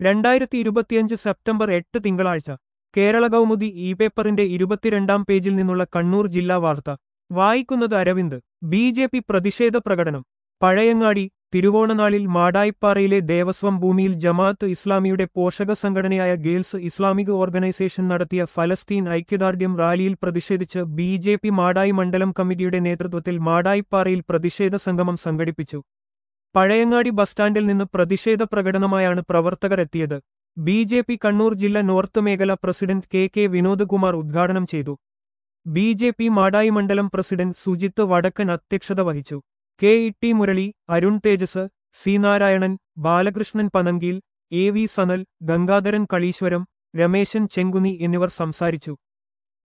രണ്ടായിരത്തി ഇരുപത്തിയഞ്ച് സെപ്റ്റംബർ എട്ട് തിങ്കളാഴ്ച കേരള കൗമുദി ഇ പേപ്പറിന്റെ ഇരുപത്തിരണ്ടാം പേജിൽ നിന്നുള്ള കണ്ണൂർ ജില്ലാ വാർത്ത വായിക്കുന്നത് അരവിന്ദ് ബി ജെ പി പ്രതിഷേധ പ്രകടനം പഴയങ്ങാടി തിരുവോണനാളിൽ മാടായിപ്പാറയിലെ ദേവസ്വം ഭൂമിയിൽ ജമാഅത്ത് ഇസ്ലാമിയുടെ പോഷക സംഘടനയായ ഗേൾസ് ഇസ്ലാമിക് ഓർഗനൈസേഷൻ നടത്തിയ ഫലസ്തീൻ ഐക്യദാർഢ്യം റാലിയിൽ പ്രതിഷേധിച്ച് ബി ജെ പി മാടായി മണ്ഡലം കമ്മിറ്റിയുടെ നേതൃത്വത്തിൽ മാടായിപ്പാറയിൽ പ്രതിഷേധ സംഗമം സംഘടിപ്പിച്ചു പഴയങ്ങാടി ബസ് സ്റ്റാൻഡിൽ നിന്ന് പ്രതിഷേധ പ്രകടനമായാണ് പ്രവർത്തകർ എത്തിയത് ബി ജെ പി കണ്ണൂർ ജില്ല നോർത്ത് മേഖല പ്രസിഡന്റ് കെ കെ വിനോദ്കുമാർ ഉദ്ഘാടനം ചെയ്തു ബി ജെ പി മാടായി മണ്ഡലം പ്രസിഡന്റ് സുജിത്ത് വടക്കൻ അധ്യക്ഷത വഹിച്ചു K E T Murali Arun Thejas C Narayanan Balakrishnan Panankeel A V Sanal Gangadharan Kaleeswaram Rameshan Chenkuni എന്നിവർ സംസാരിച്ചു